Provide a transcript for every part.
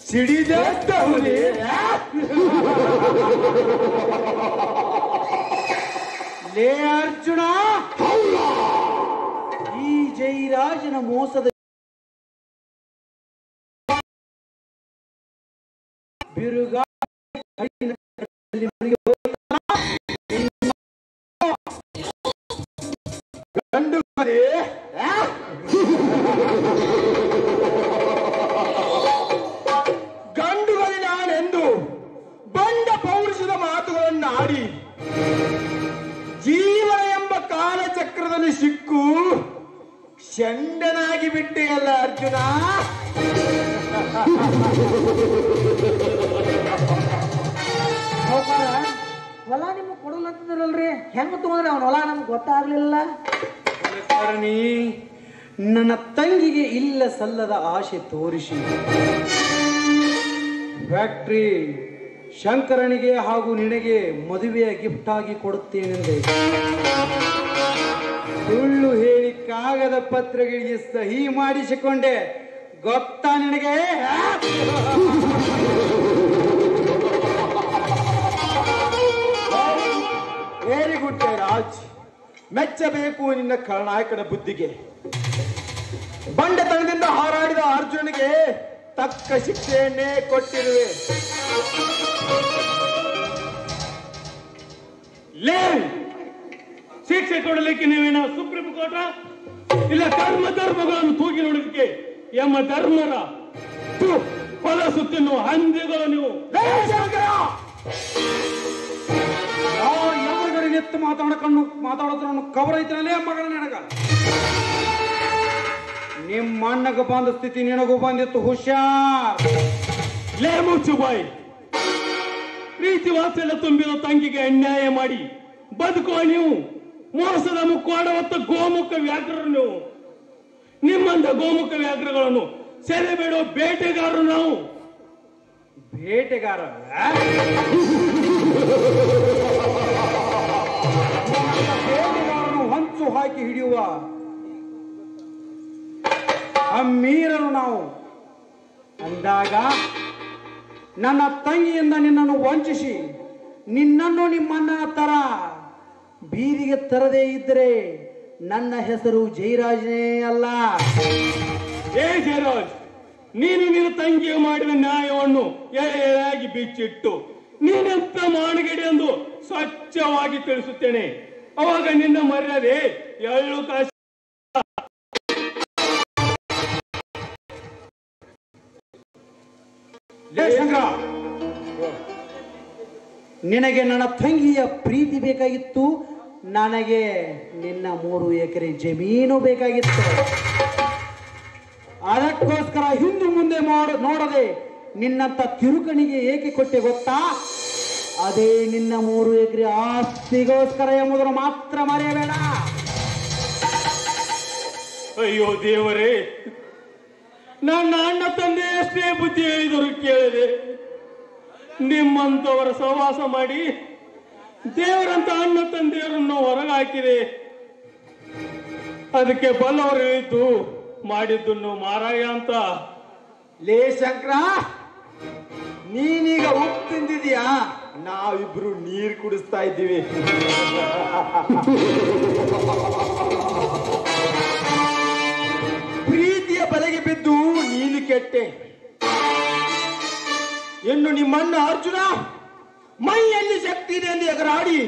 ಸಿಡಿದವನೇ ಲೇ ಅರ್ಜುನ ಈ ಜೈರಾಜನ ಮೋಸದ ಬಿರುಗಾ ಗಂಡು ಮರಿ ಗಂಡು ಮರಿ ನಾನೆಂದು ಬಂಡ ಪೌರುಷದ ಮಾತುಗಳನ್ನು ಆಡಿ ಜೀವನ ಎಂಬ ಕಾಲಚಕ್ರದಲ್ಲಿ ಸಿಕ್ಕು ಚಂಡನಾಗಿ ಬಿಟ್ಟೆಯಲ್ಲ ಅರ್ಜುನ ಸಾವ್ಕಾರ, ಹೊಲ ನಿಮ್ಗೆ ಕೊಡಲ್ಲ ಅಂತಂದ್ರಲ್ರಿ ಹೆಂಗ ತಗೊಂಡ್ರಿ ಅವ್ನ ಹೊಲ ನಮ್ಗೆ ಗೊತ್ತಾಗ್ಲಿಲ್ಲ ಕುಲಕರ್ಣಿ ನನ್ನ ತಂಗಿಗೆ ಇಲ್ಲ ಸಲ್ಲದ ಆಶೆ ತೋರಿಸಿ ಫ್ಯಾಕ್ಟ್ರಿ ಶಂಕರನಿಗೆ ಹಾಗೂ ನಿನಗೆ ಮದುವೆಯ ಗಿಫ್ಟ್ ಆಗಿ ಕೊಡುತ್ತೇನೆಂದೆ ಸುಳ್ಳು ಹೇಳಿ ಕಾಗದ ಪತ್ರಗಳಿಗೆ ಸಹಿ ಮಾಡಿಸಿಕೊಂಡೆ ಗೊತ್ತಾ ನಿನಗೆ ವೆರಿ ಗುಡ್ ರಾಜ್ ಮೆಚ್ಚಬೇಕು ನಿನ್ನ ಖಳನಾಯಕನ ಬುದ್ಧಿಗೆ ಬಂಡತನದಿಂದ ಹಾರಾಡಿದ ಅರ್ಜುನಿಗೆ ತಕ್ಕ ಶಿಕ್ಷೆಯನ್ನೇ ಕೊಟ್ಟಿರುವೆ ಲೇ ಶಿಕ್ಷೆ ಕೊಡಲಿಕ್ಕೆ ನೀವೇನ ಸುಪ್ರೀಂ ಕೋರ್ಟ ಇಲ್ಲ ಕರ್ಮ ಧರ್ಮಗಳನ್ನು ತೂಗಿ ನೋಡಲಿಕ್ಕೆ ಎಮ್ಮ ಧರ್ಮರ ಥು, ಹೊಲ ಸುತ್ತಿನ ಹಂದಿಗಳು ನೀವು ಲೇ ಶಂಕರ! ಯಾವಾಗ ಎತ್ತು ಮಾತಾಡಕೊಂಡು ಮಾತಾಡೋದ್ರ ಕವರ್ ಐತನಲ್ಲೇ ಮಗಳ ನಿನಗ ನಿಮ್ಮ ಅಣ್ಣಗ ಬಂದ ಸ್ಥಿತಿ ನಿನಗೂ ಬಂದಿತ್ತು ಹುಷಾರ್ ಲೇ ಮುಚ್ಚು ಬಾಯಿ ಪ್ರೀತಿ ವಾತ್ಸಲ್ಯ ತುಂಬಿದ ತಂಗಿಗೆ ಅನ್ಯಾಯ ಮಾಡಿ ಬದುಕುವ ನೀವು ಮೋಸದ ಮುಖವಾಡ ಹೊತ್ತ ಗೋಮುಖ ವ್ಯಾಘ್ರರು ನೀವು ನಿಮ್ಮಂತ ಗೋಮುಖ ವ್ಯಾಘ್ರಗಳನ್ನು ಸೆರೆ ಬಿಡುವ ಬೇಟೆಗಾರರು ನಾವು ಬೇಟೆಗಾರ ಬೇಟೆಗಾರನು ಹೊಂಚು ಹಾಕಿ ಹಿಡಿಯುವ ಅಮ್ಮೀರರು ನಾವು ಅಂದಾಗ ನನ್ನ ತಂಗಿಯಿಂದ ನಿನ್ನನ್ನು ವಂಚಿಸಿ ನಿನ್ನನ್ನು ನಿಮ್ಮನ್ನ ತರ ಬೀದಿಗೆ ತರದೇ ಇದ್ದರೆ ನನ್ನ ಹೆಸರು ಜಯರಾಜನೇ ಅಲ್ಲ ಏ ಜಯರಾಜ್ ನೀನು ನಿನ್ನ ತಂಗಿಗೆ ಮಾಡಿದ ನ್ಯಾಯವನ್ನು ಎಳೆ ಎಳೆಯಾಗಿ ಬಿಚ್ಚಿಟ್ಟು ನೀನೆಂತ ಮಾಡಗಡಿ ಎಂದು ಸ್ವಚ್ಛವಾಗಿ ತಿಳಿಸುತ್ತೇನೆ ಅವಾಗ ನಿನ್ನ ಮರ್ಯಾದೆ ಎಳ್ಳು ಕಾಸು ಲೇ ಶಂಕರ ನಿನಗೆ ನನ್ನ ತಂಗಿಯ ಪ್ರೀತಿ ಬೇಕಾಗಿತ್ತು ನನಗೆ ನಿನ್ನ ಮೂರು ಎಕರೆ ಜಮೀನು ಬೇಕಾಗಿತ್ತು ಅದಕ್ಕೋಸ್ಕರ ಹಿಂದು ಮುಂದೆ ಮಾಡ ನೋಡದೆ ನಿನ್ನಂತ ತಿರುಕಣಿಗೆ ಏಕೆ ಕೊಟ್ಟೆ ಗೊತ್ತಾ ಅದೇ ನಿನ್ನ ಮೂರು ಎಕರೆ ಆಸ್ತಿಗೋಸ್ಕರ ಎಂಬುದನ್ನು ಮಾತ್ರ ಮರೆಯಬೇಡ ಅಯ್ಯೋ ದೇವರೇ ನನ್ನ ಅಣ್ಣ ತಂದೆ ಅಷ್ಟೇ ಬುದ್ಧಿ ಹೇಳಿದರು ಕೇಳಿದೆ ನಿಮ್ಮಂತವರ ಸಹವಾಸ ಮಾಡಿ ದೇವರಂತ ಅಣ್ಣ ತಂದೆಯರನ್ನು ಹೊರಗಾಕಿದೆ ಅದಕ್ಕೆ ಬಲ್ಲವರು ಹೇಳಿದ್ದು ಮಾಡಿದ್ದನ್ನು ಮಾರಾಯ ಅಂತ ಲೇ ಶಂಕರ ನೀನೀಗ ಉಪ್ಪು ತಿಂದಿದ್ಯಾ ನಾವಿಬ್ರು ನೀರು ಕುಡಿಸ್ತಾ ಇದ್ದೀವಿ ಪ್ರೀತಿಯ ಬಲೆಗೆ ಬಿದ್ದು ನೀನು ಕೆಟ್ಟೆ ಇನ್ನು ನಿಮ್ಮಣ್ಣ ಅರ್ಜುನ ಮೈಯಲ್ಲಿ ಶಕ್ತಿ ಇದೆ ಎಂದು ಎಗರಾಡಿ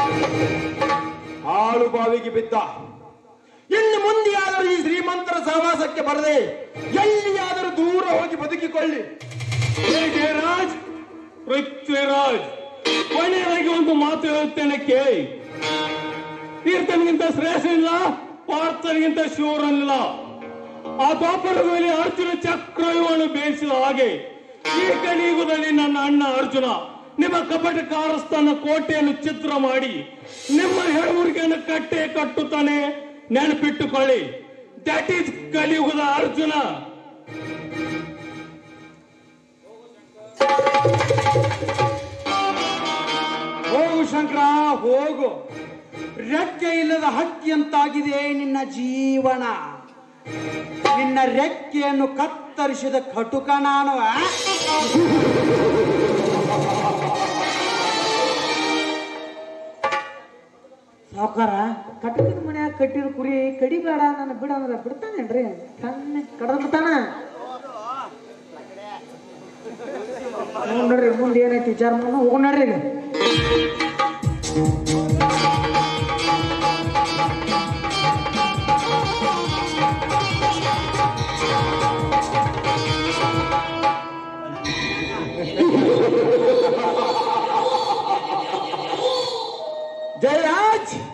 ಹಾಳು ಬಾವಿಗೆ ಬಿದ್ದ ಇನ್ನು ಮುಂದೆಯಾದರೂ ಈ ಶ್ರೀಮಂತರ ಸಹವಾಸಕ್ಕೆ ಬರದೆ ಎಲ್ಲಿಯಾದರೂ ದೂರ ಹೋಗಿ ಬದುಕಿಕೊಳ್ಳಿ ಹೇ ಜಯರಾಜ್ ಪೃಥ್ವಿರಾಜ್ ಕೊನೆಯಾಗಿ ಒಂದು ಮಾತು ಹೇಳುತ್ತೇನೆ ಕೇಳಿ ತೀರ್ಥನಿಗಿಂತ ಶ್ರೇಷ್ಠ ಇಲ್ಲ ಪಾರ್ಥನಿಗಿಂತ ಶೂರನಿಲ್ಲ ಆ ದ್ವಾಪರದಲ್ಲಿ ಅರ್ಜುನ ಚಕ್ರವ್ಯೂಹವನ್ನು ಬೇಯಿಸಿದ ಹಾಗೆ ಈ ಕಲಿಯುಗದಲ್ಲಿ ನನ್ನ ಅಣ್ಣ ಅರ್ಜುನ ನಿಮ್ಮ ಕಪಟ ಕಾರಸ್ಥಾನ ಕೋಟೆಯನ್ನು ಚಿತ್ರ ಮಾಡಿ ನಿಮ್ಮ ಹೆಣ್ಣುರಿಗೆಯನ್ನು ಕಟ್ಟೆ ಕಟ್ಟುತ್ತಾನೆ ನೆನಪಿಟ್ಟುಕೊಳ್ಳಿ ದಟ್ ಈಸ್ ಕಲಿಯುಗದ ಅರ್ಜುನ ಹೋಗು ಶಂಕರ ಹೋಗು ರೆಕ್ಕೆ ಇಲ್ಲದ ಹಕ್ಕಿಯಂತಾಗಿದೆ ನಿನ್ನ ಜೀವನ ನಿನ್ನ ರೆಕ್ಕೆಯನ್ನು ಕತ್ತ ಕತ್ತರಿಸಿದ ಕಟುಕ ನಾನು ಆ? ಸಾವುಕಾರ ಕಟ್ಟಕಿನ ಮನ್ಯಾಗ ಕಟ್ಟಿದ ಕುರಿ ಕಡಿಬೇಡ ನನ್ನ ಬಿಡ ಅಂದ್ರೆ ಬಿಡ್ತಾನೇನ್ರಿ ಕಣ್ಣೆ ಕಡದ್ ಬಿಡ್ತಾನ ನೋಡ್ರಿ ಮುಂದೆ ಏನೈತಿ ವಿಚಾರ ಮಾಡೋಣ ಹೋಗ್ ನೋಡ್ರಿ ಈಗ ಜಯರಾಜ್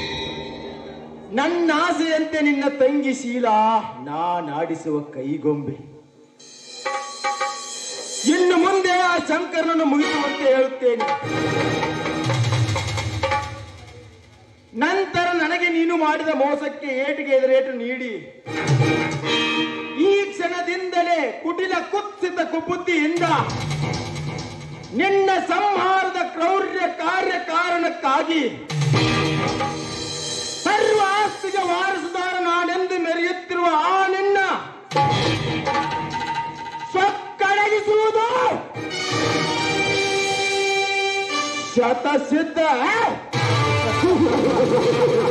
ನನ್ನ ಆಸೆಯಂತೆ ನಿನ್ನ ತಂಗಿ ಶೀಲ ನಾನಾಡಿಸುವ ಕೈಗೊಂಬೆ ಇನ್ನು ಮುಂದೆ ಆ ಶಂಕರನನ್ನು ಮುಗಿಸುವಂತೆ ಹೇಳುತ್ತೇನೆ ನಂತರ ನನಗೆ ನೀನು ಮಾಡಿದ ಮೋಸಕ್ಕೆ ಏಟಿಗೆ ಎದುರೇಟು ನೀಡಿ ಈ ಕ್ಷಣದಿಂದಲೇ ಕುಟಿಲ ಕುತ್ಸಿತ ಕುಬುದ್ಧಿಯಿಂದ ನಿನ್ನ ಸಂಹಾರದ ಕ್ರೌರ್ಯ ಕಾರ್ಯ ಕಾರಣಕ್ಕಾಗಿ ಸರ್ವ ಆಸ್ತಿಗೆ ವಾರಸುದಾರ ನಾನೆಂದು ಮೆರೆಯುತ್ತಿರುವ ಆ ನಿನ್ನ ಸೊಕ್ಕಡಗಿಸುವುದು ಶತಸಿದ್ಧ